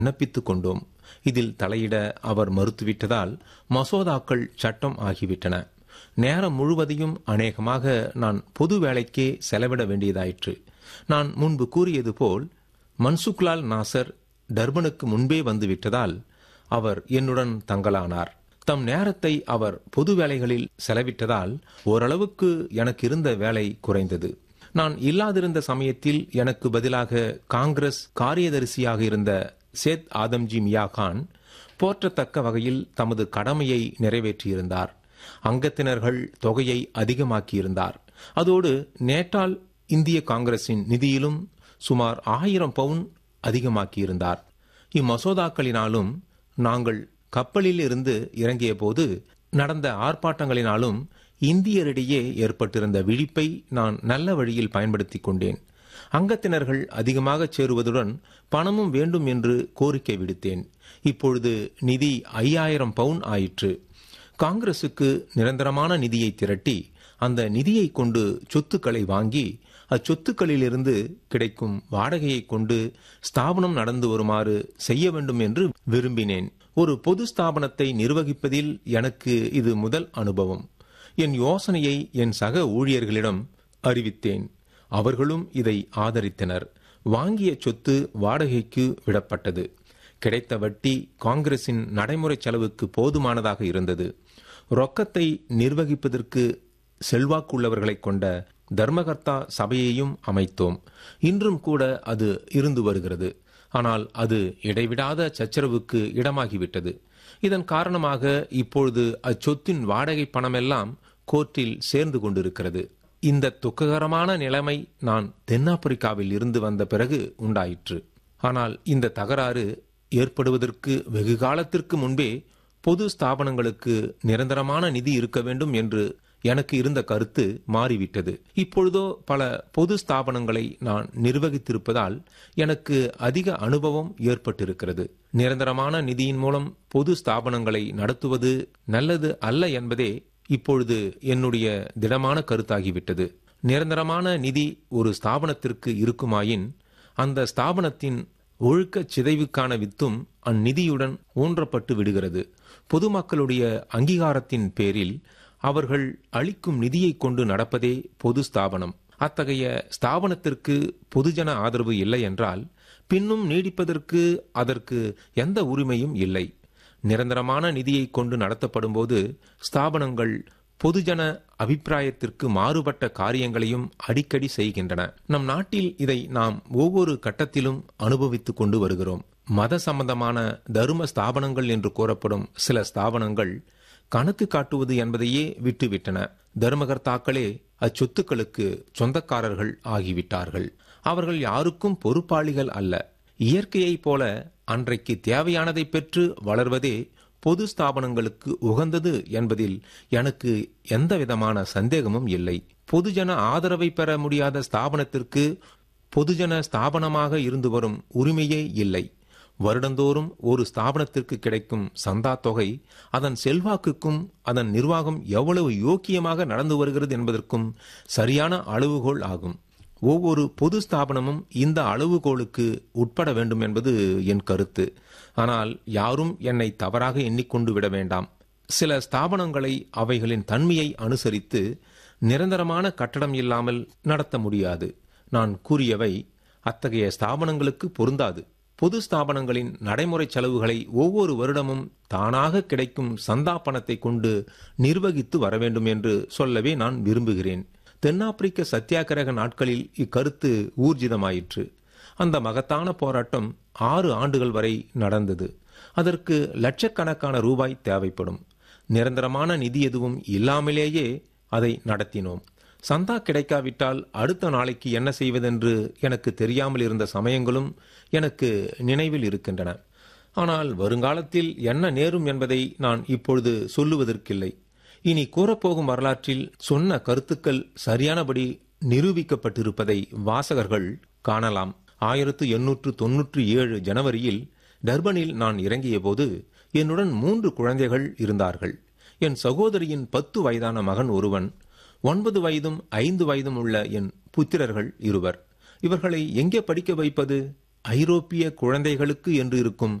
விண்ணப்பித்துக் கொண்டோம் இதில் தலையிட அவர் மறுத்துவிட்டதால் மசோதாக்கள் சட்டம் ஆகிவிட்டன நேரம் முழுவதையும் அநேகமாக நான் பொது வேலைக்கே செலவிட வேண்டியதாயிற்று நான் முன்பு கூறியது போல் மன்சுக்லால் நாசர் டர்பனுக்கு முன்பே வந்துவிட்டதால் அவர் என்னுடன் தங்கலானார் தம் நேரத்தை அவர் பொது வேலைகளில் செலவிட்டதால் ஓரளவுக்கு எனக்கு இருந்த வேலை குறைந்தது நான் இல்லாதிருந்த சமயத்தில் எனக்கு பதிலாக காங்கிரஸ் காரியதரிசியாக இருந்த சேத் ஆதம்ஜி மியா கான் போற்றத்தக்க வகையில் தமது கடமையை நிறைவேற்றியிருந்தார் அங்கத்தினர்கள் தொகையை அதிகமாக்கியிருந்தார் அதோடு நேட்டால் இந்திய காங்கிரசின் நிதியிலும் சுமார் ஆயிரம் பவுன் அதிகமாக்கியிருந்தார் இம்மசோதாக்களினாலும் நாங்கள் கப்பலில் இருந்து இறங்கிய போது நடந்த ஆர்ப்பாட்டங்களினாலும் இந்தியரிடையே ஏற்பட்டிருந்த விழிப்பை நான் நல்ல வழியில் பயன்படுத்திக் கொண்டேன் அங்கத்தினர்கள் அதிகமாக சேருவதுடன் பணமும் வேண்டும் என்று கோரிக்கை விடுத்தேன் இப்பொழுது நிதி ஐயாயிரம் பவுன் ஆயிற்று காங்கிரசுக்கு நிரந்தரமான நிதியை திரட்டி அந்த நிதியை கொண்டு சொத்துக்களை வாங்கி அச்சொத்துக்களிலிருந்து கிடைக்கும் வாடகையை கொண்டு ஸ்தாபனம் நடந்து வருமாறு செய்ய வேண்டும் என்று விரும்பினேன் ஒரு பொது ஸ்தாபனத்தை நிர்வகிப்பதில் எனக்கு இது முதல் அனுபவம் என் யோசனையை என் சக ஊழியர்களிடம் அறிவித்தேன் அவர்களும் இதை ஆதரித்தனர் வாங்கிய சொத்து வாடகைக்கு விடப்பட்டது கிடைத்த வட்டி காங்கிரசின் நடைமுறை செலவுக்கு போதுமானதாக இருந்தது ரொக்கத்தை நிர்வகிப்பதற்கு செல்வாக்குள்ளவர்களைக் கொண்ட தர்மகர்த்தா சபையையும் அமைத்தோம் இன்றும் கூட அது இருந்து வருகிறது ஆனால் அது இடைவிடாத சச்சரவுக்கு இடமாகிவிட்டது இதன் காரணமாக இப்பொழுது அச்சொத்தின் வாடகை பணமெல்லாம் கோர்ட்டில் சேர்ந்து கொண்டிருக்கிறது இந்த துக்ககரமான நிலைமை நான் தென்னாப்பிரிக்காவில் இருந்து வந்த பிறகு உண்டாயிற்று ஆனால் இந்த தகராறு ஏற்படுவதற்கு வெகு காலத்திற்கு முன்பே பொது ஸ்தாபனங்களுக்கு நிரந்தரமான நிதி இருக்க வேண்டும் என்று எனக்கு இருந்த கருத்து மாறிவிட்டது இப்பொழுதோ பல பொது ஸ்தாபனங்களை நான் நிர்வகித்திருப்பதால் எனக்கு அதிக அனுபவம் ஏற்பட்டிருக்கிறது நிரந்தரமான நிதியின் மூலம் பொது ஸ்தாபனங்களை நடத்துவது நல்லது அல்ல என்பதே இப்பொழுது என்னுடைய திடமான கருத்தாகிவிட்டது நிரந்தரமான நிதி ஒரு ஸ்தாபனத்திற்கு இருக்குமாயின் அந்த ஸ்தாபனத்தின் ஒழுக்க சிதைவுக்கான வித்தும் அந்நிதியுடன் ஊன்றப்பட்டு விடுகிறது பொதுமக்களுடைய அங்கீகாரத்தின் பேரில் அவர்கள் அளிக்கும் நிதியை கொண்டு நடப்பதே பொது ஸ்தாபனம் அத்தகைய ஸ்தாபனத்திற்கு பொதுஜன ஆதரவு இல்லை என்றால் பின்னும் நீடிப்பதற்கு அதற்கு எந்த உரிமையும் இல்லை நிரந்தரமான நிதியை கொண்டு நடத்தப்படும் போது ஸ்தாபனங்கள் பொதுஜன அபிப்பிராயத்திற்கு மாறுபட்ட காரியங்களையும் அடிக்கடி செய்கின்றன நம் நாட்டில் இதை நாம் ஒவ்வொரு கட்டத்திலும் அனுபவித்துக் கொண்டு வருகிறோம் மத சம்பந்தமான தரும ஸ்தாபனங்கள் என்று கூறப்படும் சில ஸ்தாபனங்கள் கணக்கு காட்டுவது என்பதையே விட்டுவிட்டன தர்மகர்த்தாக்களே அச்சொத்துக்களுக்கு சொந்தக்காரர்கள் ஆகிவிட்டார்கள் அவர்கள் யாருக்கும் பொறுப்பாளிகள் அல்ல இயற்கையைப் போல அன்றைக்கு தேவையானதை பெற்று வளர்வதே பொது ஸ்தாபனங்களுக்கு உகந்தது என்பதில் எனக்கு எந்தவிதமான சந்தேகமும் இல்லை பொதுஜன ஆதரவை பெற முடியாத ஸ்தாபனத்திற்கு பொதுஜன ஸ்தாபனமாக இருந்து வரும் உரிமையே இல்லை வருடந்தோறும் ஒரு ஸ்தாபனத்திற்கு கிடைக்கும் சந்தா தொகை அதன் செல்வாக்குக்கும் அதன் நிர்வாகம் எவ்வளவு யோக்கியமாக நடந்து வருகிறது என்பதற்கும் சரியான அளவுகோல் ஆகும் ஒவ்வொரு பொது ஸ்தாபனமும் இந்த அளவுகோலுக்கு உட்பட வேண்டும் என்பது என் கருத்து ஆனால் யாரும் என்னை தவறாக எண்ணிக்கொண்டு விட வேண்டாம் சில ஸ்தாபனங்களை அவைகளின் தன்மையை அனுசரித்து நிரந்தரமான கட்டடம் இல்லாமல் நடத்த முடியாது நான் கூறியவை அத்தகைய ஸ்தாபனங்களுக்கு பொருந்தாது பொது ஸ்தாபனங்களின் நடைமுறை செலவுகளை ஒவ்வொரு வருடமும் தானாக கிடைக்கும் சந்தா பணத்தை கொண்டு நிர்வகித்து வர வேண்டும் என்று சொல்லவே நான் விரும்புகிறேன் தென்னாப்பிரிக்க சத்தியாகிரக நாட்களில் இக்கருத்து ஊர்ஜிதமாயிற்று அந்த மகத்தான போராட்டம் ஆறு ஆண்டுகள் வரை நடந்தது அதற்கு லட்சக்கணக்கான ரூபாய் தேவைப்படும் நிரந்தரமான நிதி எதுவும் இல்லாமலேயே அதை நடத்தினோம் சந்தா கிடைக்காவிட்டால் அடுத்த நாளைக்கு என்ன செய்வதென்று எனக்கு தெரியாமல் இருந்த சமயங்களும் எனக்கு நினைவில் இருக்கின்றன ஆனால் வருங்காலத்தில் என்ன நேரும் என்பதை நான் இப்பொழுது சொல்லுவதற்கில்லை இனி கூறப்போகும் வரலாற்றில் சொன்ன கருத்துக்கள் சரியானபடி நிரூபிக்கப்பட்டிருப்பதை வாசகர்கள் காணலாம் ஆயிரத்து எண்ணூற்று தொன்னூற்றி ஏழு ஜனவரியில் டர்பனில் நான் இறங்கிய போது என்னுடன் மூன்று குழந்தைகள் இருந்தார்கள் என் சகோதரியின் பத்து வயதான மகன் ஒருவன் ஒன்பது வயதும் ஐந்து வயதும் உள்ள என் புத்திரர்கள் இருவர் இவர்களை எங்கே படிக்க வைப்பது ஐரோப்பிய குழந்தைகளுக்கு என்று இருக்கும்